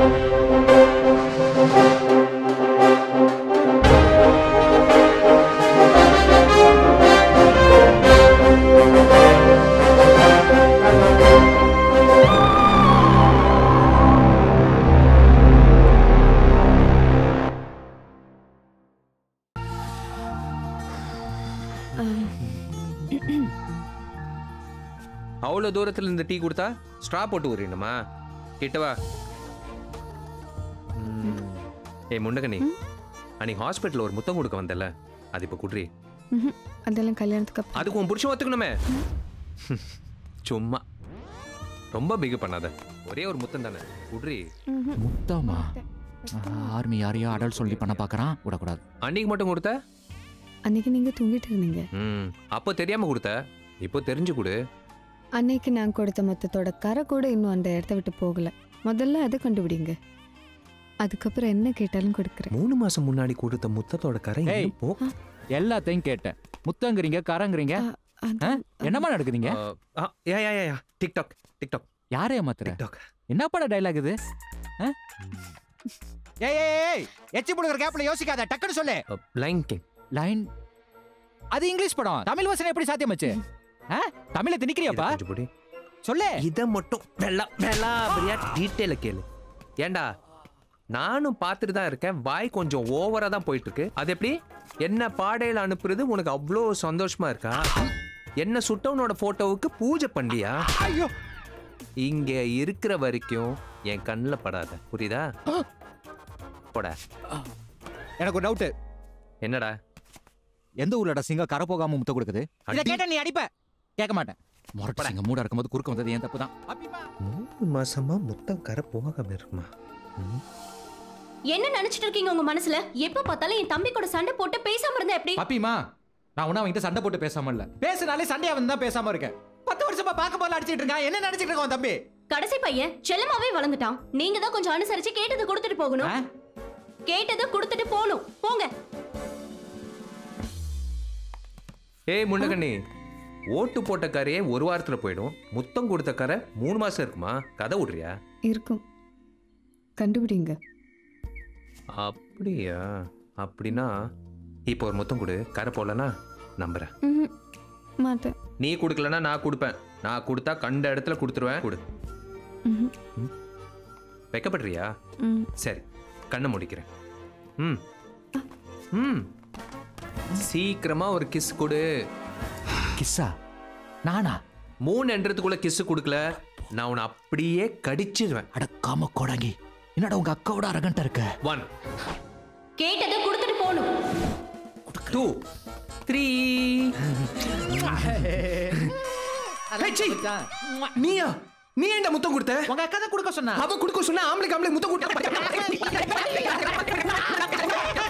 அவ்வளோ தூரத்துல இந்த டீ கொடுத்தா ஸ்ட்ரா போட்டு ஊறிடணுமா கிட்டவா ஏய் முண்டகனி அன்னைக்கு ஹாஸ்பிட்டல் ஒரு முத்தம் கொடுக்க வந்தல அது இப்போ குட்ரி ம்ஹும். அதெல்லாம் கல்யாணத்துக்கு அப்புறம் அதுக்கு உன் புருஷன் ஒத்துக்கணுமே சும்மா ரொம்ப பிகு பண்ணாத ஒரே ஒரு முத்தம் தானே குட்ரி ம்ஹும். முத்தமா ஆர்மி யாரையோ அடல் சொல்லி பண்ண பார்க்கறான் விடக்கூடாது அன்னைக்கு மட்டும் கொடுத்த அன்னைக்கு நீங்க தூங்கிட்டு இருந்தீங்க ம் அப்போ தெரியாம கொடுத்த இப்போ தெரிஞ்சு கொடு அன்னைக்கு நான் கொடுத்த மொத்தத்தோட கரை கூட இன்னும் அந்த இடத்த விட்டு போகல முதல்ல அதை கண்டுபிடிங்க அதுக்கப்புறம் என்ன கேட்டாலும் கொடுக்குறேன் மூணு மாசம் முன்னாடி கொடுத்த முத்தத்தோட கரை ஏய். இன்னும் போ எல்லாத்தையும் கேட்டேன் முத்தங்கிறீங்க கரங்குறீங்க அது- ஆ? என்னம்மா நடக்குதுங்க ஆ, ஆ, யா யா யா யா டிக்டாக் டிக்டாக் யாரை ஏமாத்துற டிக்டாக் என்ன பட டைலாக் இது ஆ? ஏய் ஏய் ஏய் எச்சி புடுங்கிற கேப்ல யோசிக்காத டக்குன்னு சொல்லு லைன் கிங் லைன் அது இங்கிலீஷ் படம் தமிழ் வசனம் எப்படி சாத்தியமாச்சு ஆ? தமிழை திணிக்கிறியாப்பா கொஞ்சம் போடி சொல்லு இத மட்டும் வெள்ளா வெள்ளா அப்படியா டீட்டெயில கேளு ஏண்டா நானும் பார்த்துட்டு தான் இருக்கேன் வாய் கொஞ்சம் ஓவரா தான் போயிட்டு இருக்கு அது எப்படி என்ன பாடையில அனுப்புறது உனக்கு அவ்வளோ சந்தோஷமா இருக்கா என்ன சுட்டவனோட போட்டோவுக்கு பூஜை பண்ணியா ஐயோ இங்க இருக்கிற வரைக்கும் என் கண்ணில் படாத புரியுதா போடா எனக்கு ஒரு டவுட் என்னடா எந்த ஊர்லடா சிங்கம் கரை போகாம முத்த கொடுக்குது இத அடி. கேட்டா நீ அடிப்ப கேட்க மாட்டேன் முரட்டு சிங்க மூடா இருக்கும்போது குறுக்க வந்தது ஏன் தப்பு தான் மூணு மாசமா முத்தம் கரை போகாம இருக்குமா ம். என்ன நினைச்சிட்டு இருக்கீங்க உங்க மனசுல எப்ப பார்த்தாலும் என் தம்பி கூட சண்டை போட்டு பேசாம இருந்தா எப்படி பாப்பிமா நான் ஒன்னும் அவன்கிட்ட சண்டை போட்டு பேசாம இல்ல பேசினாலே சண்டையா வந்து தான் பேசாம இருக்கேன் பத்து வருஷமா பார்க்க போல அடிச்சிட்டு இருக்கான் என்ன நினைச்சிட்டு இருக்கான் உன் தம்பி கடைசி பையன் செல்லமாவே வளர்ந்துட்டான் நீங்க தான் கொஞ்சம் அனுசரிச்சு கேட்டதை கொடுத்துட்டு போகணும் ஆ? கேட்டதை கொடுத்துட்டு போகணும் போங்க ஏய் முண்டகண்ணி ஓட்டு போட்ட கரையே ஒரு வாரத்துல போயிடும் முத்தம் கொடுத்த கரை மூணு மாசம் இருக்குமா கதை விடுறியா இருக்கும் கண்டுபிடிங்க அப்படியா அப்படின்னா இப்போ ஒரு முத்தம் கொடு கரை போடலனா நம்புறேன் ம்ஹும். மாட்டேன் நீ கொடுக்கலனா நான் கொடுப்பேன் நான் கொடுத்தா கண்ட இடத்துல கொடுத்துருவேன் கொடு ம்ஹும். வைக்கப்படுறியா ம். சரி கண்ணை முடிக்கிறேன் ம் ம் சீக்கிரமா ஒரு கிஸ் கொடு கிஸ்ஸா நானா மூணு என்றதுக்குள்ள கிஸ் கொடுக்கல நான் உன்னை அப்படியே கடிச்சிருவேன் அடக்காம கோடாங்கி என்னடா உங்க அக்காவோட அரகண்டா இருக்க ஒன் கேட்டதை கொடுத்துட்டு போகணும் டூ த்ரீ நீயா நீ ஏன்டா முத்தம் கொடுத்த உங்க அக்கா தான் கொடுக்க சொன்னா அவ கொடுக்க சொன்னா ஆம்பளைக்கு ஆம்பளை முத்தம் கொடுத்த